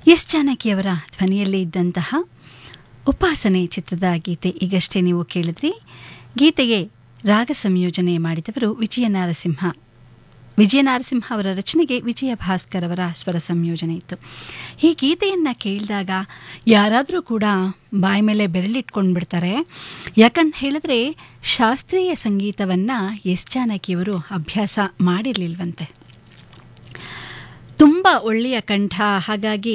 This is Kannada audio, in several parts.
ಎಸ್ ಜಾನಕಿಯವರ ಧ್ವನಿಯಲ್ಲಿ ಇದ್ದಂತಹ ಉಪಾಸನೆ ಚಿತ್ರದ ಗೀತೆ ಈಗಷ್ಟೇ ನೀವು ಕೇಳಿದ್ರಿ ಗೀತೆಗೆ ರಾಗ ಸಂಯೋಜನೆ ಮಾಡಿದವರು ವಿಜಯ ನರಸಿಂಹ ವಿಜಯ ನರಸಿಂಹ ಅವರ ರಚನೆಗೆ ವಿಜಯ ಭಾಸ್ಕರ್ ಅವರ ಸ್ವರ ಸಂಯೋಜನೆ ಇತ್ತು ಈ ಗೀತೆಯನ್ನು ಕೇಳಿದಾಗ ಯಾರಾದರೂ ಕೂಡ ಬಾಯಿ ಮೇಲೆ ಬೆರಳಿಟ್ಕೊಂಡು ಬಿಡ್ತಾರೆ ಯಾಕಂತ ಹೇಳಿದ್ರೆ ಶಾಸ್ತ್ರೀಯ ಸಂಗೀತವನ್ನು ಎಸ್ ಜಾನಕಿಯವರು ಅಭ್ಯಾಸ ಮಾಡಿರಲಿಲ್ವಂತೆ ತುಂಬ ಒಳ್ಳೆಯ ಕಂಠ ಹಾಗಾಗಿ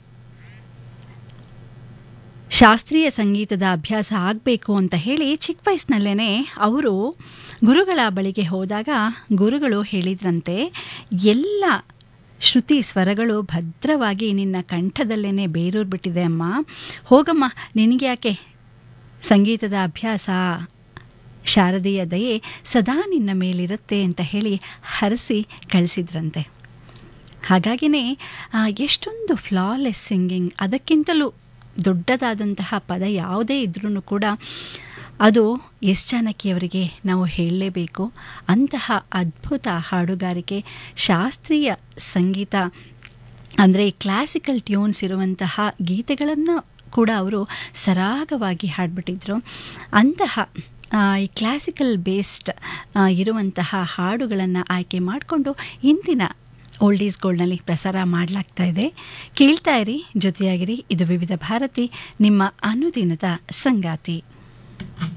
ಶಾಸ್ತ್ರೀಯ ಸಂಗೀತದ ಅಭ್ಯಾಸ ಆಗಬೇಕು ಅಂತ ಹೇಳಿ ಚಿಕ್ಕ ವಯಸ್ಸಿನಲ್ಲೇ ಅವರು ಗುರುಗಳ ಬಳಿಗೆ ಹೋದಾಗ ಗುರುಗಳು ಹೇಳಿದ್ರಂತೆ ಎಲ್ಲ ಶ್ರುತಿ ಸ್ವರಗಳು ಭದ್ರವಾಗಿ ನಿನ್ನ ಕಂಠದಲ್ಲೇ ಬೇರೂರ್ಬಿಟ್ಟಿದೆ ಅಮ್ಮ ಹೋಗಮ್ಮ ನಿನಗೆ ಯಾಕೆ ಸಂಗೀತದ ಅಭ್ಯಾಸ ಶಾರದೀಯ ದಯೆ ಸದಾ ನಿನ್ನ ಮೇಲಿರುತ್ತೆ ಅಂತ ಹೇಳಿ ಹರಸಿ ಕಳಿಸಿದ್ರಂತೆ ಹಾಗಾಗಿನೇ ಎಷ್ಟೊಂದು ಫ್ಲಾಲೆಸ್ ಸಿಂಗಿಂಗ್ ಅದಕ್ಕಿಂತಲೂ ದೊಡ್ಡದಾದಂತಹ ಪದ ಯಾವುದೇ ಇದ್ರೂ ಕೂಡ ಅದು ಎಸ್ ಜಾನಕಿಯವರಿಗೆ ನಾವು ಹೇಳಲೇಬೇಕು ಅಂತಹ ಅದ್ಭುತ ಹಾಡುಗಾರಿಕೆ ಶಾಸ್ತ್ರೀಯ ಸಂಗೀತ ಅಂದರೆ ಕ್ಲಾಸಿಕಲ್ ಟ್ಯೂನ್ಸ್ ಇರುವಂತಹ ಗೀತೆಗಳನ್ನು ಕೂಡ ಅವರು ಸರಾಗವಾಗಿ ಹಾಡಿಬಿಟ್ಟಿದ್ರು ಅಂತಹ ಈ ಕ್ಲಾಸಿಕಲ್ ಬೇಸ್ಡ್ ಇರುವಂತಹ ಹಾಡುಗಳನ್ನು ಆಯ್ಕೆ ಮಾಡಿಕೊಂಡು ಇಂದಿನ ಓಲ್ಡ್ ಈಸ್ ಗೋಲ್ಡ್ನಲ್ಲಿ ಪ್ರಸಾರ ಮಾಡಲಾಗ್ತಾ ಇದೆ ಕೇಳ್ತಾ ಇರಿ ಜೊತೆಯಾಗಿರಿ ಇದು ವಿವಿಧ ಭಾರತಿ ನಿಮ್ಮ ಅನುದಿನದ ಸಂಗಾತಿ